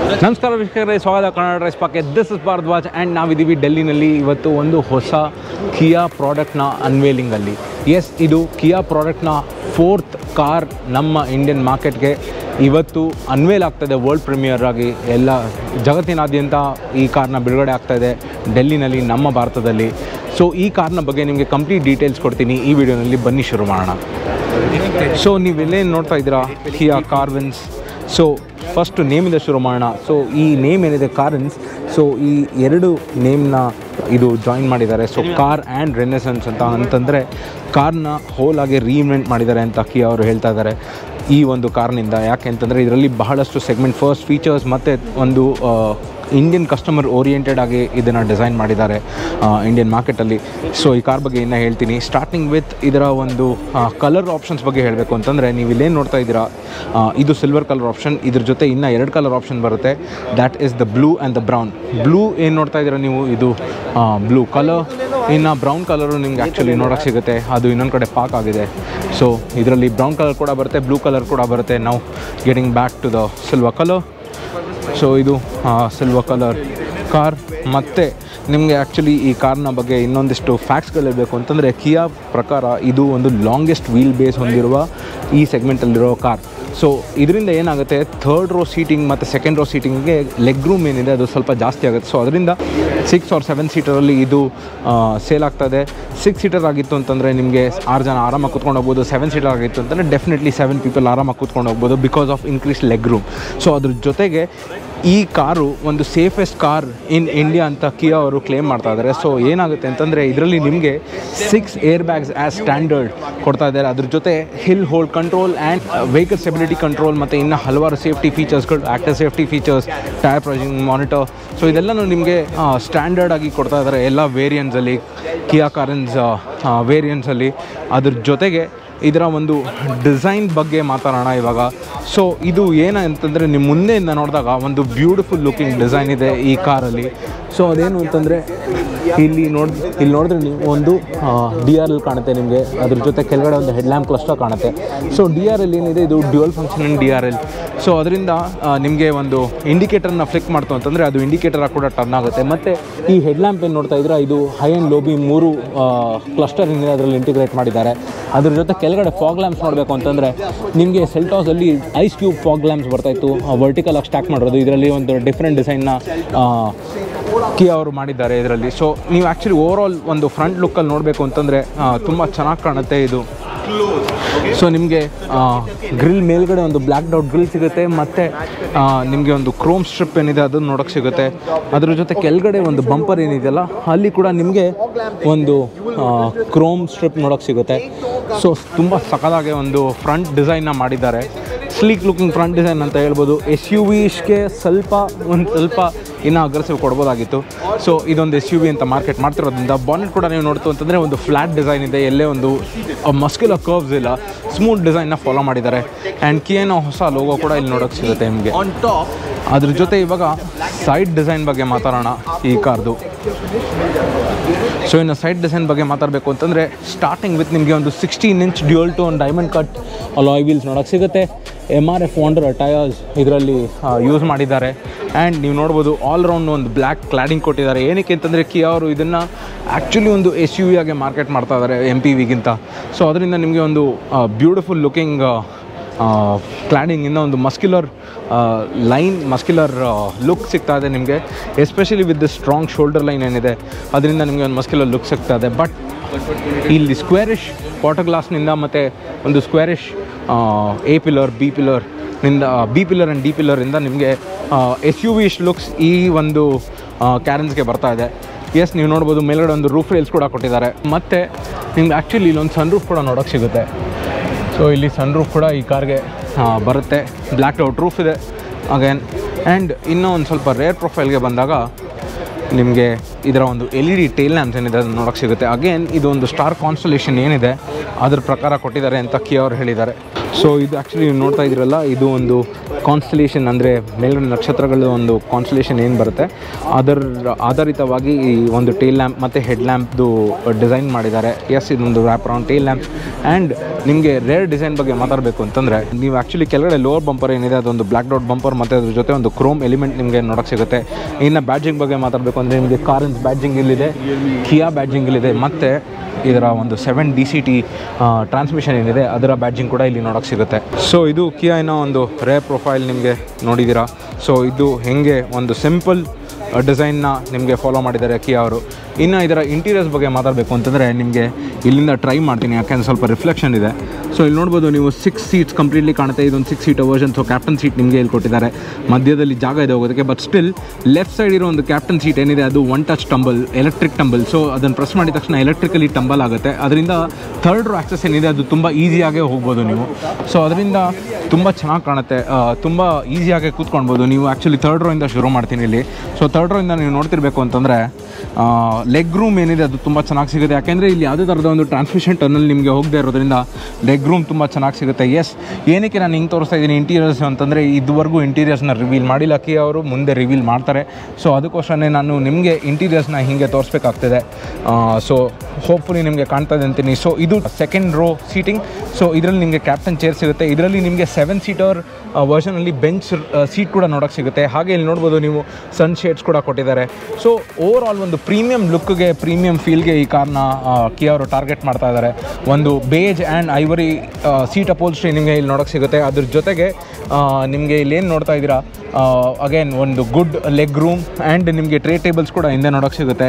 ನಮಸ್ಕಾರ ವೀಕ್ಷಕರೇ ಸ್ವಾಗತ ಕನ್ನಡ ರೈಸ್ ಪಾಕೆ ದಿಸ್ ಇಸ್ ಭಾರದ್ವಾಜ್ ಆ್ಯಂಡ್ ನಾವಿದ್ದೀವಿ ಡೆಲ್ಲಿನಲ್ಲಿ ಇವತ್ತು ಒಂದು ಹೊಸ ಕಿಯಾ ಪ್ರಾಡಕ್ಟ್ನ ಅನ್ವೇಲಿಂಗಲ್ಲಿ ಎಸ್ ಇದು ಕಿಯಾ ಪ್ರಾಡಕ್ಟ್ನ ಫೋರ್ತ್ ಕಾರ್ ನಮ್ಮ ಇಂಡಿಯನ್ ಮಾರ್ಕೆಟ್ಗೆ ಇವತ್ತು ಅನ್ವೇಲ್ ಆಗ್ತಾಯಿದೆ ವರ್ಲ್ಡ್ ಪ್ರೀಮಿಯರ್ ಆಗಿ ಎಲ್ಲ ಜಗತ್ತಿನಾದ್ಯಂತ ಈ ಕಾರ್ನ ಬಿಡುಗಡೆ ಆಗ್ತಾಯಿದೆ ಡೆಲ್ಲಿನಲ್ಲಿ ನಮ್ಮ ಭಾರತದಲ್ಲಿ ಸೊ ಈ ಕಾರ್ನ ಬಗ್ಗೆ ನಿಮಗೆ ಕಂಪ್ಲೀಟ್ ಡೀಟೇಲ್ಸ್ ಕೊಡ್ತೀನಿ ಈ ವಿಡಿಯೋನಲ್ಲಿ ಬನ್ನಿ ಶುರು ಮಾಡೋಣ ಸೊ ನೀವೆಲ್ಲೇನು ನೋಡ್ತಾ ಇದ್ದೀರಾ ಕಿಯಾ ಕಾರ್ವಿನ್ಸ್ ಸೊ ಫಸ್ಟು ನೇಮಿಂದ ಶುರು ಮಾಡೋಣ ಸೊ ಈ ನೇಮ್ ಏನಿದೆ ಕಾರ್ವಿನ್ಸ್ ಸೊ ಈ ಎರಡು ನೇಮ್ನ ಇದು ಜಾಯಿನ್ ಮಾಡಿದ್ದಾರೆ ಸೊ ಕಾರ್ ಆ್ಯಂಡ್ ರೆನೆಸೆನ್ಸ್ ಅಂತ ಅಂತಂದರೆ ಕಾರ್ನ ಹೋಲ್ ಆಗಿ ರೀಇನ್ವೆಂಟ್ ಮಾಡಿದ್ದಾರೆ ಅಂತ ಕಿಯಾ ಅವರು ಹೇಳ್ತಾ ಇದ್ದಾರೆ ಈ ಒಂದು ಕಾರ್ನಿಂದ ಯಾಕೆ ಅಂತಂದರೆ ಇದರಲ್ಲಿ ಬಹಳಷ್ಟು ಸೆಗ್ಮೆಂಟ್ ಫಸ್ಟ್ ಫೀಚರ್ಸ್ ಮತ್ತು ಒಂದು ಇಂಡಿಯನ್ ಕಸ್ಟಮರ್ ಓರಿಯೆಂಟೆಡ್ ಆಗಿ ಇದನ್ನು ಡಿಸೈನ್ ಮಾಡಿದ್ದಾರೆ ಇಂಡಿಯನ್ ಮಾರ್ಕೆಟಲ್ಲಿ ಸೊ ಈ ಕಾರ್ ಬಗ್ಗೆ ಇನ್ನೂ ಹೇಳ್ತೀನಿ ಸ್ಟಾರ್ಟಿಂಗ್ ವಿತ್ ಇದರ ಒಂದು ಕಲರ್ ಆಪ್ಷನ್ಸ್ ಬಗ್ಗೆ ಹೇಳಬೇಕು ಅಂತಂದರೆ ನೀವು ಇಲ್ಲೇನು ನೋಡ್ತಾ ಇದ್ದೀರಾ ಆ, ಇದು ಸಿಲ್ವರ್ ಕಲರ್ ಆಪ್ಷನ್ ಇದ್ರ ಜೊತೆ ಇನ್ನೂ ಎರಡು ಕಲರ್ ಆಪ್ಷನ್ ಬರುತ್ತೆ that is the blue and the brown blue ಏನು ನೋಡ್ತಾ ಇದ್ದೀರಾ ನೀವು ಇದು ಬ್ಲೂ ಕಲರ್ ಇನ್ನು ಬ್ರೌನ್ ಕಲರು ನಿಮ್ಗೆ ಆ್ಯಕ್ಚುಲಿ ನೋಡೋಕ್ಕೆ ಸಿಗುತ್ತೆ ಅದು ಇನ್ನೊಂದು ಕಡೆ ಪಾಕ್ ಆಗಿದೆ ಸೊ ಇದರಲ್ಲಿ ಬ್ರೌನ್ ಕಲರ್ ಕೂಡ ಬರುತ್ತೆ ಬ್ಲೂ ಕಲರ್ ಕೂಡ ಬರುತ್ತೆ ನಾವು getting back to the silver colour so ಇದು ಸಿಲ್ವರ್ ಕಲರ್ ಕಾರ್ ಮತ್ತು ನಿಮಗೆ ಆ್ಯಕ್ಚುಲಿ ಈ ಕಾರ್ನ ಬಗ್ಗೆ ಇನ್ನೊಂದಿಷ್ಟು ಫ್ಯಾಕ್ಟ್ಸ್ಗಳಿರಬೇಕು ಅಂತಂದರೆ ಕಿಯಾ ಪ್ರಕಾರ ಇದು ಒಂದು ಲಾಂಗೆಸ್ಟ್ ವೀಲ್ ಬೇಸ್ ಹೊಂದಿರುವ ಈ ಸೆಗ್ಮೆಂಟಲ್ಲಿರೋ ಕಾರ್ ಸೊ ಇದರಿಂದ ಏನಾಗುತ್ತೆ ಥರ್ಡ್ ರೋ ಸೀಟಿಂಗ್ ಮತ್ತು ಸೆಕೆಂಡ್ ರೋ ಸೀಟಿಂಗ್ಗೆ ಲೆಗ್ ರೂಮ್ ಏನಿದೆ ಅದು ಸ್ವಲ್ಪ ಜಾಸ್ತಿ ಆಗುತ್ತೆ ಸೊ ಅದರಿಂದ ಸಿಕ್ಸ್ ಆರ್ ಸೆವೆನ್ ಸೀಟರಲ್ಲಿ ಇದು ಸೇಲ್ ಆಗ್ತದೆ ಸಿಕ್ಸ್ ಸೀಟರ್ ಆಗಿತ್ತು ಅಂತಂದರೆ ನಿಮಗೆ ಆರು ಜನ ಆರಾಮಾಗಿ ಕೂತ್ಕೊಂಡು ಹೋಗ್ಬೋದು ಸೆವೆನ್ ಸೀಟರ್ ಆಗಿತ್ತು ಅಂತಂದರೆ ಡೆಫಿನೆಟ್ಲಿ ಸೆವೆನ್ ಪೀಪಲ್ ಆರಾಮಾಗಿ ಕೂತ್ಕೊಂಡು ಹೋಗ್ಬೋದು because of increase leg room so ಅದ್ರ ಜೊತೆಗೆ ಈ ಕಾರು ಒಂದು ಸೇಫೆಸ್ಟ್ ಕಾರ್ ಇನ್ ಇಂಡಿಯಾ ಅಂತ ಕಿಯಾ ಅವರು ಕ್ಲೇಮ್ ಮಾಡ್ತಾ ಇದ್ದಾರೆ ಸೊ ಏನಾಗುತ್ತೆ ಅಂತಂದರೆ ಇದರಲ್ಲಿ ನಿಮಗೆ six air bags as standard ಕೊಡ್ತಾ ಇದ್ದಾರೆ ಅದ್ರ ಜೊತೆ hill hold control and vehicle stability control ಮತ್ತು ಇನ್ನು ಹಲವಾರು ಸೇಫ್ಟಿ ಫೀಚರ್ಸ್ಗಳು active safety features tyre pressure monitor so ಇದೆಲ್ಲನೂ ನಿಮಗೆ ಸ್ಟ್ಯಾಂಡರ್ಡ್ ಆಗಿ ಕೊಡ್ತಾ ಇದ್ದಾರೆ ಎಲ್ಲ ವೇರಿಯನ್ಸಲ್ಲಿ ಕಿಯಾ ಕಾರನ್ಸ್ ವೇರಿಯನ್ಸಲ್ಲಿ ಅದ್ರ ಜೊತೆಗೆ ಇದರ ಒಂದು ಡಿಸೈನ್ ಬಗ್ಗೆ ಮಾತಾಡೋಣ ಇವಾಗ ಸೊ ಇದು ಏನಂತಂದರೆ ನಿಮ್ಮ ಮುಂದೆಯಿಂದ ನೋಡಿದಾಗ ಒಂದು ಬ್ಯೂಟಿಫುಲ್ ಲುಕಿಂಗ್ ಡಿಸೈನ್ ಇದೆ ಈ ಕಾರಲ್ಲಿ ಸೊ ಅದೇನು ಅಂತಂದರೆ ಇಲ್ಲಿ ನೋಡಿ ಇಲ್ಲಿ ನೋಡಿದ್ರೆ ನೀವು ಒಂದು ಡಿ ಆರ್ ಎಲ್ ಕಾಣುತ್ತೆ ನಿಮಗೆ ಅದ್ರ ಜೊತೆ ಕೆಳಗಡೆ ಒಂದು ಹೆಡ್ ಲ್ಯಾಂಪ್ ಕ್ಲಸ್ಟರ್ ಕಾಣುತ್ತೆ ಸೊ ಡಿ ಆರ್ ಎಲ್ ಏನಿದೆ ಇದು dual function D R L so ಅದರಿಂದ ನಿಮಗೆ ಒಂದು ಇಂಡಿಕೇಟರ್ನ ಫ್ಲಿಕ್ ಮಾಡ್ತು ಅಂತಂದರೆ ಅದು ಇಂಡಿಕೇಟರ್ ಕೂಡ ಟರ್ನ್ ಆಗುತ್ತೆ ಮತ್ತು ಈ ಹೆಡ್ ಲ್ಯಾಂಪ್ ಏನು ನೋಡ್ತಾ ಇದ್ರೆ ಇದು ಹೈ ಆ್ಯಂಡ್ ಲೋಬಿ ಮೂರು ಕ್ಲಸ್ಟರ್ ಏನಿದೆ ಅದರಲ್ಲಿ ಇಂಟಿಗ್ರೇಟ್ ಮಾಡಿದ್ದಾರೆ ಅದ್ರ ಜೊತೆ ಕೆಳಗಡೆ ಫಾಗ್ ಲ್ಯಾಂಪ್ಸ್ ನೋಡಬೇಕು ಅಂತಂದರೆ ನಿಮಗೆ ಸೆಲ್ಟಾಸಲ್ಲಿ ಐಸ್ ಕ್ಯೂಬ್ ಫಾಗ್ ಲ್ಯಾಂಪ್ಸ್ ಬರ್ತಾಯಿತ್ತು ವರ್ಟಿಕಲ್ ಆಗಿ ಸ್ಟ್ಯಾಕ್ ಮಾಡೋದು ಇದರಲ್ಲಿ ಒಂದು ಡಿಫ್ರೆಂಟ್ ಡಿಸೈನ್ನ ಕಿಯಾ ಅವರು ಮಾಡಿದ್ದಾರೆ ಇದರಲ್ಲಿ ಸೊ ನೀವು ಆ್ಯಕ್ಚುಲಿ ಓವರ್ ಆಲ್ ಒಂದು ಫ್ರಂಟ್ ಲುಕ್ಕಲ್ಲಿ ನೋಡಬೇಕು ಅಂತಂದರೆ ತುಂಬ ಚೆನ್ನಾಗಿ ಕಾಣುತ್ತೆ ಇದು ಸೊ ನಿಮಗೆ ಗ್ರಿಲ್ ಮೇಲ್ಗಡೆ ಒಂದು ಬ್ಲ್ಯಾಕ್ ಡೌಟ್ ಗ್ರಿಲ್ ಸಿಗುತ್ತೆ ಮತ್ತು ನಿಮಗೆ ಒಂದು ಕ್ರೋಮ್ ಸ್ಟ್ರಿಪ್ ಏನಿದೆ ಅದನ್ನು ನೋಡೋಕ್ಕೆ ಸಿಗುತ್ತೆ ಅದ್ರ ಜೊತೆ ಕೆಳಗಡೆ ಒಂದು ಬಂಪರ್ ಏನಿದೆಯಲ್ಲ ಅಲ್ಲಿ ಕೂಡ ನಿಮಗೆ ಒಂದು ಕ್ರೋಮ್ ಸ್ಟ್ರಿಪ್ ನೋಡೋಕ್ಕೆ ಸಿಗುತ್ತೆ ಸೊ ತುಂಬ ಸಕಲಾಗೆ ಒಂದು ಫ್ರಂಟ್ ಡಿಸೈನ್ನ ಮಾಡಿದ್ದಾರೆ ಸ್ಲೀಕ್ ಲುಕಿಂಗ್ ಫ್ರಂಟ್ ಡಿಸೈನ್ ಅಂತ ಹೇಳ್ಬೋದು ಎಸ್ ಯು ವಿಸ್ಗೆ ಸ್ವಲ್ಪ ಒಂದು ಸ್ವಲ್ಪ ಇನ್ನೂ ಅಗ್ರೆಸಿವ್ ಕೊಡ್ಬೋದಾಗಿತ್ತು ಸೊ ಇದೊಂದು ಎಸ್ ಯು ವಿ ಅಂತ ಮಾರ್ಕೆಟ್ ಮಾಡ್ತಿರೋದ್ರಿಂದ ಬಾನೆಟ್ ಕೂಡ ನೀವು ನೋಡ್ತು ಅಂತಂದರೆ ಒಂದು ಫ್ಲ್ಯಾಟ್ ಡಿಸೈನ್ ಇದೆ ಎಲ್ಲೇ ಒಂದು ಮಸ್ಕ್ಯುಲರ್ ಕರ್ವ್ಸ್ ಇಲ್ಲ ಸ್ಮೂತ್ ಡಿಸೈನ್ನ ಫಾಲೋ ಮಾಡಿದ್ದಾರೆ ಆ್ಯಂಡ್ ಕಿಯೇನೋ ಹೊಸ ಲೋಗೋ ಕೂಡ ಇಲ್ಲಿ ನೋಡೋಕ್ಕೆ ಸಿಗುತ್ತೆ ನಿಮಗೆ ಆನ್ ಟಾಪ್ ಅದ್ರ ಜೊತೆ ಇವಾಗ ಸೈಡ್ ಡಿಸೈನ್ ಬಗ್ಗೆ ಮಾತಾಡೋಣ ಈ ಕಾರ್ದು ಸೊ ಇನ್ನು ಸೈಡ್ ಡಿಸೈನ್ ಬಗ್ಗೆ ಮಾತಾಡಬೇಕು ಅಂತಂದರೆ ಸ್ಟಾರ್ಟಿಂಗ್ ವಿತ್ ನಿಮಗೆ ಒಂದು sixteen inch dual tone diamond cut alloy wheels ನೋಡೋಕ್ಕೆ ಸಿಗುತ್ತೆ M R F wonder tyres ಇದರಲ್ಲಿ ಯೂಸ್ ಮಾಡಿದ್ದಾರೆ ಆ್ಯಂಡ್ ನೀವು ನೋಡ್ಬೋದು ಆಲ್ ರೌಂಡ್ ಒಂದು ಬ್ಲ್ಯಾಕ್ ಕ್ಲಾಡಿಂಗ್ ಕೊಟ್ಟಿದ್ದಾರೆ ಏನಕ್ಕೆ ಅಂತಂದರೆ ಕಿಯಾ ಅವರು ಇದನ್ನು ಆ್ಯಕ್ಚುಲಿ ಒಂದು ಎಸ್ ಯು ವಿ ಆಗಿ ಮಾರ್ಕೆಟ್ ಮಾಡ್ತಾ ಇದ್ದಾರೆ ಎಮ್ ಪಿ ವಿಗಿಂತ ಸೊ ಅದರಿಂದ ನಿಮಗೆ ಒಂದು ಬ್ಯೂಟಿಫುಲ್ ಲುಕಿಂಗ್ ಕ್ಲಾಡಿಂಗಿಂದ ಒಂದು ಮಸ್ಕ್ಯುಲರ್ ಲೈನ್ ಮಸ್ಕ್ಯುಲರ್ ಲುಕ್ ಸಿಗ್ತಾ ಇದೆ ನಿಮಗೆ especially with the strong shoulder line ಏನಿದೆ ಅದರಿಂದ ನಿಮಗೆ ಒಂದು ಮಸ್ಕ್ಯುಲರ್ ಲುಕ್ ಸಿಗ್ತಾ ಇದೆ ಬಟ್ ಇಲ್ಲಿ ಸ್ಕ್ವೇರಿಶ್ ವಾಟರ್ ಗ್ಲಾಸ್ನಿಂದ ಮತ್ತು ಒಂದು squarish A pillar B pillar ನಿಂದ ಬಿ ಪಿಲ್ಲರ್ ಆ್ಯಂಡ್ ಡಿ ಪಿಲ್ಲರಿಂದ ನಿಮಗೆ ಎಸ್ ಯು ವಿಶ್ ಲುಕ್ಸ್ ಈ ಒಂದು ಕ್ಯಾರನ್ಸ್ಗೆ ಬರ್ತಾ ಇದೆ ಎಸ್ ನೀವು ನೋಡ್ಬೋದು ಮೇಲ್ಗಡೆ ಒಂದು ರೂಫ್ ರೇಲ್ಸ್ ಕೂಡ ಕೊಟ್ಟಿದ್ದಾರೆ ಮತ್ತು ನಿಮ್ಗೆ ಆ್ಯಕ್ಚುಲಿ ಇಲ್ಲೊಂದು ಸನ್ ರೂಫ್ ಕೂಡ ನೋಡೋಕ್ಕೆ ಸಿಗುತ್ತೆ ಸೊ ಇಲ್ಲಿ ಸನ್ ರೂಫ್ ಕೂಡ ಈ ಕಾರ್ಗೆ ಬರುತ್ತೆ ಬ್ಲ್ಯಾಕ್ ಔಟ್ ರೂಫ್ ಇದೆ ಅಗೇನ್ ಆ್ಯಂಡ್ ಇನ್ನೂ ಒಂದು ಸ್ವಲ್ಪ ರೇರ್ ಪ್ರೊಫೈಲ್ಗೆ ಬಂದಾಗ ನಿಮಗೆ ಇದರ ಒಂದು L E D tail lamps ಏನಿದೆ ಅದನ್ನು ನೋಡೋಕ್ಕೆ ಸಿಗುತ್ತೆ ಅಗೇನ್ ಇದು ಒಂದು ಸ್ಟಾರ್ ಕಾನ್ಸ್ಟಲೇಷನ್ ಏನಿದೆ ಅದ್ರ ಪ್ರಕಾರ ಕೊಟ್ಟಿದ್ದಾರೆ ಅಂತ ಕಿ ಅವರು ಹೇಳಿದ್ದಾರೆ ಸೊ ಇದು ಆ್ಯಕ್ಚುಲಿ ನೀವು ನೋಡ್ತಾ ಇದ್ದೀರಲ್ಲ ಇದು ಒಂದು ಕಾನ್ಸ್ಟಲೇಷನ್ ಅಂದರೆ ಮೇಲ್ಗಡೆ ನಕ್ಷತ್ರಗಳ ಒಂದು ಕಾನ್ಸ್ಟಲೇಷನ್ ಏನು ಬರುತ್ತೆ ಅದರ ಆಧಾರಿತವಾಗಿ ಈ ಒಂದು ಟೇಲ್ ಲ್ಯಾಂಪ್ ಮತ್ತು ಹೆಡ್ ಲ್ಯಾಂಪ್ದು ಡಿಸೈನ್ ಮಾಡಿದ್ದಾರೆ ಎಸ್ ಇದೊಂದು wrap round tail lamp and ನಿಮಗೆ ರೇರ್ ಡಿಸೈನ್ ಬಗ್ಗೆ ಮಾತಾಡಬೇಕು ಅಂತಂದರೆ ನೀವು ಆ್ಯಕ್ಚುಲಿ ಕೆಳಗಡೆ ಲೋವರ್ ಬಂಪರ್ ಏನಿದೆ ಅದೊಂದು ಬ್ಲ್ಯಾಕ್ ಡಾಟ್ ಬಂಪರ್ ಮತ್ತು ಅದ್ರ ಜೊತೆ ಒಂದು ಕ್ರೋಮ್ ಎಲಿಮೆಂಟ್ ನಿಮಗೆ ನೋಡೋಕ್ಕೆ ಸಿಗುತ್ತೆ ಇನ್ನು ಬ್ಯಾಡ್ಜಿಂಗ್ ಬಗ್ಗೆ ಮಾತಾಡಬೇಕು ಅಂದರೆ ನಿಮಗೆ ಕಾರಿನ ಬ್ಯಾಡ್ಜಿಂಗ್ ಇಲ್ಲಿದೆ ಕಿಯಾ ಬ್ಯಾಡ್ಜಿಂಗ್ ಇಲ್ಲಿದೆ ಮತ್ತು ಇದರ ಒಂದು seven D C T transmission ಏನಿದೆ ಅದರ ಬ್ಯಾಡ್ಜಿಂಗ್ ಕೂಡ ಇಲ್ಲಿ ನೋಡೋಕ್ಕೆ ಸಿಗುತ್ತೆ ಸೊ ಇದು ಕಿಯಾನ ಒಂದು ರೇ ಪ್ರೊಫೈಲ್ ನಿಮಗೆ ನೋಡಿದ್ದೀರಾ ಸೊ ಇದು ಹೆಂಗೆ ಒಂದು ಸಿಂಪಲ್ ಡಿಸೈನ್ನ ನಿಮಗೆ ಫಾಲೋ ಮಾಡಿದ್ದಾರೆ ಕಿಯಾ ಅವರು ಇನ್ನು ಇದರ ಇಂಟೀರಿಯರ್ಸ್ ಬಗ್ಗೆ ಮಾತಾಡಬೇಕು ಅಂತಂದರೆ ನಿಮಗೆ ಇಲ್ಲಿಂದ ಟ್ರೈ ಮಾಡ್ತೀನಿ ಯಾಕೆಂದ್ರೆ ಸ್ವಲ್ಪ ರಿಫ್ಲೆಕ್ಷನ್ ಇದೆ ಸೊ ಇಲ್ಲಿ ನೋಡ್ಬೋದು ನೀವು ಸಿಕ್ಸ್ ಸೀಟ್ಸ್ ಕಂಪ್ಲೀಟ್ಲಿ ಕಾಣುತ್ತೆ ಇದೊಂದು six seat version so captain seat ನಿಮಗೆ ಇಲ್ಲಿ ಕೊಟ್ಟಿದ್ದಾರೆ ಮಧ್ಯದಲ್ಲಿ ಜಾಗ ಇದೆ ಹೋಗೋದಕ್ಕೆ ಬಟ್ ಸ್ಟಿಲ್ ಲೆಫ್ಟ್ ಸೈಡ್ ಇರೋ ಒಂದು ಕ್ಯಾಪ್ಟನ್ ಸೀಟ್ ಏನಿದೆ ಅದು one touch tumble electric tumble so ಅದನ್ನು ಪ್ರೆಸ್ ಮಾಡಿದ ತಕ್ಷಣ ಎಲೆಕ್ಟ್ರಿಕಲಿ ಟಂಬಲ್ ಆಗುತ್ತೆ ಅದರಿಂದ ಥರ್ಡ್ ರೋ ಆಕ್ಸೆಸ್ ಏನಿದೆ ಅದು ತುಂಬ ಈಸಿಯಾಗೇ ಹೋಗ್ಬೋದು ನೀವು ಸೊ ಅದರಿಂದ ತುಂಬ ಚೆನ್ನಾಗಿ ಕಾಣುತ್ತೆ ಆ, ತುಂಬ ಈಸಿಯಾಗಿ ಕೂತ್ಕೊಳ್ಬೋದು ನೀವು ಆ್ಯಕ್ಚುಲಿ ಥರ್ಡ್ ರೋ ಇಂದ ಶುರು ಮಾಡ್ತೀನಿ ಇಲ್ಲಿ ಸೊ ಥರ್ಡ್ ರೋ ಇಂದ ನೀವು ನೋಡ್ತಿರ್ಬೇಕು ಅಂತಂದರೆ ಲೆಗ್ ರೂಮ್ ಏನಿದೆ ಅದು ತುಂಬ ಚೆನ್ನಾಗಿ ಸಿಗುತ್ತೆ ಯಾಕೆಂದರೆ ಇಲ್ಲಿ ಯಾವುದೇ ಥರದ ಒಂದು ಟ್ರಾನ್ಸ್ಮಿಷನ್ ಟರ್ನಲ್ಲಿ ನಿಮಗೆ ಹೋಗದೆ ಇರೋದ್ರಿಂದ ಲೆಗ್ ರೂಮ್ ತುಂಬ ಚೆನ್ನಾಗಿ ಸಿಗುತ್ತೆ ಎಸ್ ಏನಕ್ಕೆ ನಾನು ಹಿಂಗೆ ತೋರಿಸ್ತಾ ಇದ್ದೀನಿ ಇಂಟೀರಿಯರ್ಸ್ ಅಂತಂದರೆ ಇದುವರೆಗೂ ಇಂಟೀರಿಯರ್ಸ್ನ ರಿವೀಲ್ ಮಾಡಿಲ್ಲ ಕಿ ಅವರು ಮುಂದೆ ರಿವೀಲ್ ಮಾಡ್ತಾರೆ ಸೊ ಅದಕ್ಕೋಸ್ಕರನೇ ನಾನು ನಿಮಗೆ ಇಂಟೀರಿಯರ್ಸ್ನ ಹೀಗೆ ತೋರಿಸ್ಬೇಕಾಗ್ತಿದೆ ಸೊ ಹೋಪ್ಫುಲಿ ನಿಮಗೆ ಕಾಣ್ತಾ ಇದೆ ಅಂತೀನಿ ಸೊ ಇದು ಸೆಕೆಂಡ್ ರೋ ಸೀಟಿಂಗ್ ಸೊ ಇದರಲ್ಲಿ ನಿಮಗೆ ಕ್ಯಾಪ್ಟನ್ ಚೇರ್ ಸಿಗುತ್ತೆ ಇದರಲ್ಲಿ ನಿಮಗೆ ಸೆವೆನ್ ಸೀಟರ್ ವರ್ಷನಲ್ಲಿ ಬೆಂಚ್ ಸೀಟ್ ಕೂಡ ನೋಡೋಕ್ಕೆ ಸಿಗುತ್ತೆ ಹಾಗೆ ಇಲ್ಲಿ ನೋಡ್ಬೋದು ನೀವು ಸನ್ ಶೇಡ್ಸ್ ಕೂಡ ಕೊಟ್ಟಿದ್ದಾರೆ ಸೊ ಓವರ್ ಆಲ್ ಒಂದು ಪ್ರೀಮಿಯಂ ಲುಕ್ಗೆ ಪ್ರೀಮಿಯಂ ಫೀಲ್ಗೆ ಈ ಕಾರ್ನ ಕಿ ಅವರು ಟಾರ್ಗೆಟ್ ಮಾಡ್ತಾ ಇದ್ದಾರೆ ಒಂದು beige and ivory seat upholstery ನಿಮಗೆ ಇಲ್ಲಿ ನೋಡೋಕ್ಕೆ ಸಿಗುತ್ತೆ ಅದ್ರ ಜೊತೆಗೆ ನಿಮಗೆ ಇಲ್ಲಿ ಏನು ನೋಡ್ತಾ ಇದ್ದೀರಾ ಅಗೇನ್ ಒಂದು ಗುಡ್ ಲೆಗ್ ರೂಮ್ ಆ್ಯಂಡ್ ನಿಮಗೆ ಟ್ರೇ ಟೇಬಲ್ಸ್ ಕೂಡ ಹಿಂದೆ ನೋಡೋಕ್ಕೆ ಸಿಗುತ್ತೆ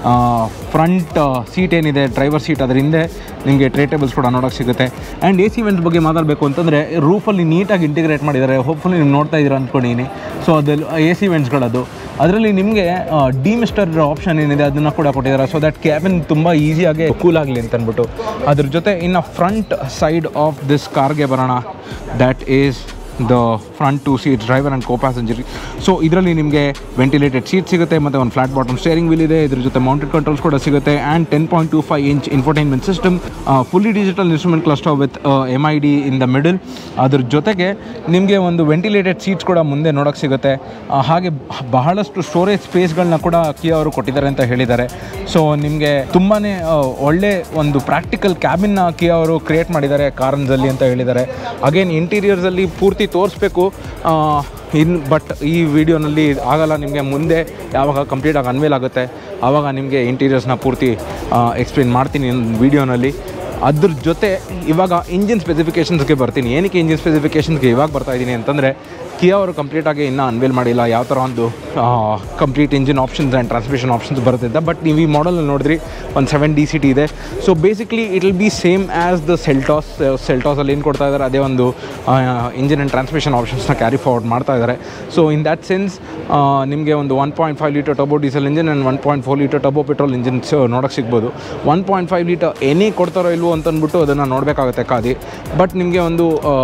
ಫ್ರಂಟ್ ಸೀಟ್ ಏನಿದೆ ಡ್ರೈವರ್ ಸೀಟ್ ಅದ್ರ ಹಿಂದೆ ನಿಮಗೆ ಟ್ರೇ ಟೇಬಲ್ಸ್ ಕೂಡ ನೋಡೋಕ್ಕೆ ಸಿಗುತ್ತೆ ಆ್ಯಂಡ್ ಎ ಸಿ ವೆಂಟ್ಸ್ ಬಗ್ಗೆ ಮಾತಾಡಬೇಕು ಅಂತಂದರೆ ರೂಫಲ್ಲಿ ನೀಟಾಗಿ ಇಂಟಿಗ್ರೇಟ್ ಮಾಡಿದ್ದಾರೆ ಹೋಪ್ಫುಲಿ ನೀವು ನೋಡ್ತಾ ಇದ್ದೀರಾ ಅಂದ್ಕೊಂಡಿದ್ದೀನಿ ಸೊ ಅದಲ್ಲಿ ಎ ಸಿ ವೆಂಟ್ಸ್ಗಳದು ಅದರಲ್ಲಿ ನಿಮಗೆ ಡಿಮಿಸ್ಟರ್ ಆಪ್ಷನ್ ಏನಿದೆ ಅದನ್ನು ಕೂಡ ಕೊಟ್ಟಿದ್ದಾರೆ ಸೊ ದಟ್ ಕ್ಯಾಬಿನ್ ತುಂಬ ಈಸಿಯಾಗಿ ಕೂಲ್ ಆಗಲಿ ಅಂತ ಅಂದ್ಬಿಟ್ಟು ಅದ್ರ ಜೊತೆ ಇನ್ನು ಫ್ರಂಟ್ ಸೈಡ್ ಆಫ್ ದಿಸ್ ಕಾರ್ಗೆ ಬರೋಣ that is the front two seat driver and co passenger so ಇದರಲ್ಲಿ ನಿಮಗೆ ವೆಂಟಿಲೇಟೆಡ್ ಸೀಟ್ ಸಿಗುತ್ತೆ ಮತ್ತು ಒಂದು ಫ್ಲಾಟ್ ಬಾಟಮ್ ಸ್ಟೇರಿಂಗ್ ವೀಲ್ ಇದೆ ಇದ್ರ ಜೊತೆ ಮೌಂಟೆಡ್ ಕಂಟ್ರೋಲ್ಸ್ ಕೂಡ ಸಿಗುತ್ತೆ and ten point two five inch infotainment system fully digital instrument cluster with M I D in the middle ಅದ್ರ ಜೊತೆಗೆ ನಿಮಗೆ ಒಂದು ವೆಂಟಿಲೇಟೆಡ್ ಸೀಟ್ಸ್ ಕೂಡ ಮುಂದೆ ನೋಡೋಕ್ಕೆ ಸಿಗುತ್ತೆ ಆ, ಹಾಗೆ ಬಹಳಷ್ಟು ಸ್ಟೋರೇಜ್ ಸ್ಪೇಸ್ಗಳನ್ನ ಕೂಡ ಕಿಯಾ ಅವರು ಕೊಟ್ಟಿದ್ದಾರೆ ಅಂತ ಹೇಳಿದ್ದಾರೆ ಸೊ ನಿಮಗೆ ತುಂಬಾ ಒಳ್ಳೆ ಒಂದು ಪ್ರಾಕ್ಟಿಕಲ್ ಕ್ಯಾಬಿನ್ನ ಕಿಯಾ ಅವರು ಕ್ರಿಯೇಟ್ ಮಾಡಿದ್ದಾರೆ ಕಾರನ್ಸಲ್ಲಿ ಅಂತ ಹೇಳಿದ್ದಾರೆ ಅಗೇನ್ ಇಂಟೀರಿಯರ್ಸಲ್ಲಿ ಪೂರ್ತಿ ತೋರಿಸ್ಬೇಕು ಇನ್ ಬಟ್ ಈ ವಿಡಿಯೋನಲ್ಲಿ ಆಗಲ್ಲ ನಿಮಗೆ ಮುಂದೆ ಯಾವಾಗ ಕಂಪ್ಲೀಟಾಗಿ ಅನ್ವೇಲ್ ಆಗುತ್ತೆ ಆವಾಗ ನಿಮಗೆ ಇಂಟೀರಿಯರ್ಸ್ನ ಪೂರ್ತಿ ಎಕ್ಸ್ಪ್ಲೇನ್ ಮಾಡ್ತೀನಿ ವಿಡಿಯೋನಲ್ಲಿ ಅದ್ರ ಜೊತೆ ಇವಾಗ ಇಂಜಿನ್ ಸ್ಪೆಸಿಫಿಕೇಷನ್ಸ್ಗೆ ಬರ್ತೀನಿ ಏನಕ್ಕೆ ಇಂಜಿನ್ ಸ್ಪೆಸಿಫಿಕೇಷನ್ಸ್ಗೆ ಇವಾಗ ಬರ್ತಾ ಇದ್ದೀನಿ ಅಂತಂದರೆ ಕಿಯಾ ಅವರು ಕಂಪ್ಲೀಟಾಗಿ ಇನ್ನೂ ಅನ್ವೇಲ್ ಮಾಡಿಲ್ಲ ಯಾವ ಥರ ಒಂದು complete engine options and transmission options ಬರುತ್ತಿದ್ದ ಬಟ್ ನೀವು ಈ ಮಾಡಲಲ್ಲಿ ನೋಡಿದ್ರಿ ಒಂದು ಸೆವೆನ್ ಡಿ ಸಿ ಟಿ ಇದೆ so basically it will be same as the Seltos ಸೆಲ್ಟಾಸಲ್ಲಿ ಏನು ಕೊಡ್ತಾ ಇದ್ದಾರೆ ಅದೇ ಒಂದು ಇಂಜಿನ್ ಆ್ಯಂಡ್ ಟ್ರಾನ್ಸ್ಮಿಷನ್ ಆಪ್ಷನ್ಸ್ನ ಕ್ಯಾರಿ ಫಾರ್ವರ್ಡ್ ಮಾಡ್ತಾ ಇದ್ದಾರೆ ಸೊ ಇನ್ ದ್ಯಾಟ್ ಸೆನ್ಸ್ ನಿಮಗೆ ಒಂದು one point five litre turbo diesel engine and one point four litre turbo petrol engines ನೋಡೋಕ್ಕೆ ಸಿಗ್ಬೋದು one point five litre any ಕೊಡ್ತಾರೋ ಇಲ್ವೋ ಅಂತ ಅಂದ್ಬಿಟ್ಟು ಅದನ್ನು ನೋಡಬೇಕಾಗುತ್ತೆ ಕಾದಿ ಬಟ್ ನಿಮಗೆ ಒಂದು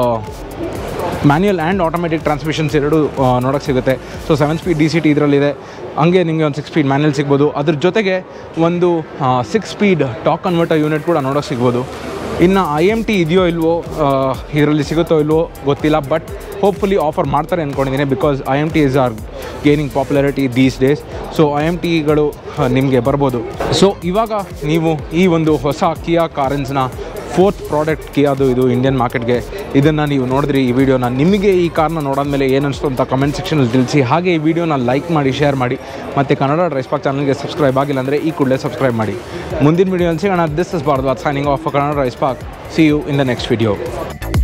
ಮ್ಯಾನ್ಯಲ್ ಆ್ಯಂಡ್ ಆಟೋಮೆಟಿಕ್ ಟ್ರಾನ್ಸ್ಮಿಷನ್ಸ್ ಎರಡು ನೋಡೋಕ್ಕೆ ಸಿಗುತ್ತೆ so seven speed D C T ಇದರಲ್ಲಿದೆ ಹಂಗೆ ನಿಮಗೆ ಒಂದು ಸಿಕ್ಸ್ ಸ್ಪೀಡ್ ಮ್ಯಾನ್ಯಲ್ ಸಿಗ್ಬೋದು ಅದ್ರ ಜೊತೆಗೆ ಒಂದು six speed torque converter unit ಕೂಡ ನೋಡೋಕ್ಕೆ ಸಿಗ್ಬೋದು ಇನ್ನು ಐ ಎಮ್ ಟಿ ಇದೆಯೋ ಇಲ್ವೋ ಇದರಲ್ಲಿ ಸಿಗುತ್ತೋ ಇಲ್ವೋ ಗೊತ್ತಿಲ್ಲ ಬಟ್ ಹೋಪ್ಫುಲಿ ಆಫರ್ ಮಾಡ್ತಾರೆ ಅಂದ್ಕೊಂಡಿದ್ದೀನಿ because I M T is are gaining popularity these days so I M ಟಿಗಳು ನಿಮಗೆ ಬರ್ಬೋದು ಸೊ ಇವಾಗ ನೀವು ಈ ಒಂದು ಹೊಸ ಕಿಯಾ ಕಾರನ್ಸ್ನ ಫೋರ್ತ್ ಪ್ರಾಡಕ್ಟ್ ಕಿಯಾದು ಇದು ಇಂಡಿಯನ್ ಮಾರ್ಕೆಟ್ಗೆ ಇದನ್ನು ನೀವು ನೋಡಿದ್ರಿ ಈ ವಿಡಿಯೋನ ನಿಮಗೆ ಈ ಕಾರ್ನ ನೋಡಾದ್ಮೇಲೆ ಏನು ಅನಿಸ್ತು ಅಂತ ಕಮೆಂಟ್ ಸೆಕ್ಷನಲ್ಲಿ ತಿಳಿಸಿ ಹಾಗೆ ಈ ವಿಡಿಯೋನ ಲೈಕ್ ಮಾಡಿ ಶೇರ್ ಮಾಡಿ ಮತ್ತು ಕನ್ನಡ ಡ್ರೈಸ್ ಪಾಕ್ ಚಾನಲ್ಗೆ ಸಬ್ಸ್ಕ್ರೈಬ್ ಆಗಿಲ್ಲ ಅಂದರೆ ಈ ಕೂಡಲೇ ಸಬ್ಸ್ಕ್ರೈಬ್ ಮಾಡಿ ಮುಂದಿನ ವಿಡಿಯೋ ಸಿಗೋಣ this is Bharadwaj signing off Kannada DriveSpark see you in the next video